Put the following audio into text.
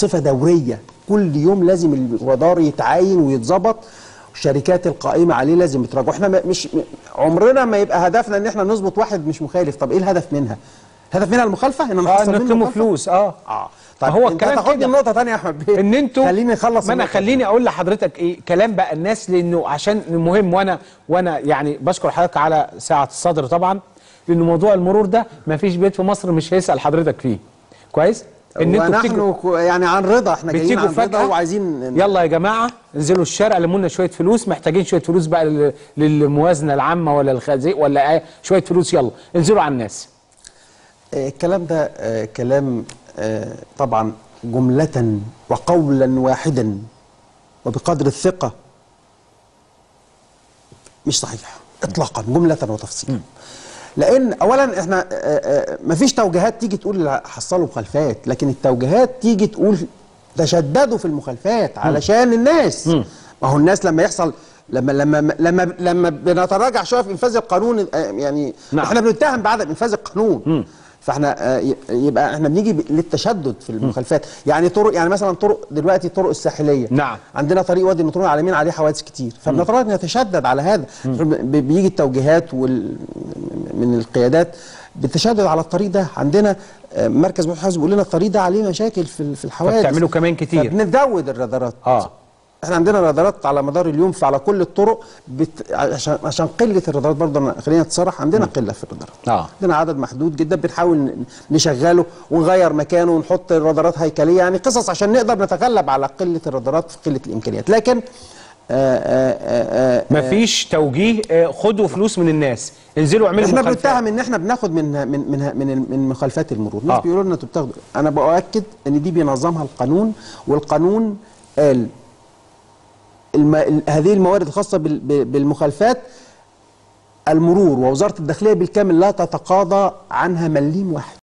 صفه دوريه كل يوم لازم الرادار يتعاين ويتظبط الشركات القائمه عليه لازم يتراجعوا احنا ما- مش م- عمرنا ما يبقى هدفنا ان احنا نظبط واحد مش مخالف طب ايه الهدف منها الهدف منها المخالفه ان انا اه أخسر منه نطلبوا مخالفة؟ فلوس اه اه ما طيب هو انت الكلام هتاخدني كده. النقطه ثانيه يا احمد بيه ان انتوا خليني اخلص ما انا النقطة. خليني اقول لحضرتك ايه كلام بقى الناس لانه عشان مهم وانا وانا يعني بشكر حضرتك على ساعه الصدر طبعا لان موضوع المرور ده ما فيش بيت في مصر مش هيسال حضرتك فيه كويس ان انتوا بتيجوا ونحن كو- يعني عن رضا احنا جايين بتيجوا عن رضا فجاه وعايزين يلا يا جماعه انزلوا الشارع لموا لنا شويه فلوس محتاجين شويه فلوس بقى لل- للموازنه العامه ولا الخزي ولا ايه شويه فلوس يلا انزلوا على الناس آه، الكلام ده آه، كلام آه، طبعا جملة وقولا واحدا وبقدر الثقة مش صحيح اطلاقا جملة وتفصيلا لان اولا احنا آه، آه، مفيش توجيهات تيجي تقول حصلوا مخالفات لكن التوجيهات تيجي تقول تشددوا في المخالفات علشان الناس ما هو الناس لما يحصل لما لما لما لما بنتراجع شويه في انفاذ القانون آه، يعني نعم. احنا بنتهم بعدم انفاذ القانون فاحنا آه، ي- يبقى احنا بنيجي ب- للتشدد في المخالفات يعني طرق يعني مثلا طرق دلوقتي الطرق الساحليه نعم. عندنا طريق وادي النطرون على اليمين عليه حوادث كتير فبنتراجع نتشدد على هذا ب- بيجي التوجيهات وال من القيادات بالتشدد على الطريق ده عندنا آه، مركز محافظ بيقول لنا الطريق ده عليه مشاكل في في الحوادث فبتعملوا كمان كتير. فبنزود الرادارات اه احنا عندنا رادارات على مدار اليوم فعلى كل الطرق بت... عشان عشان قله الرادارات برضه أنا- خلينا نتصرح عندنا قله في الرادارات آه. عندنا عدد محدود جدا بنحاول ن- نشغله ونغير مكانه ونحط رادارات هيكليه يعني قصص عشان نقدر نتغلب على قله الرادارات في قله الامكانيات لكن آآ آآ آآ مفيش توجيه آه، خدوا فلوس من الناس انزلوا اعملوا احنا مخالفات. بنتهم ان احنا بناخد من من من من, من مخالفات المرور الناس آه. بيقولوا لنا انتوا بتاخدوا انا باكد ان دي بينظمها القانون والقانون قال الم... ال- هذه الموارد الخاصه بال... ب- بالمخالفات المرور ووزاره الداخليه بالكامل لا تتقاضى عنها مليم واحد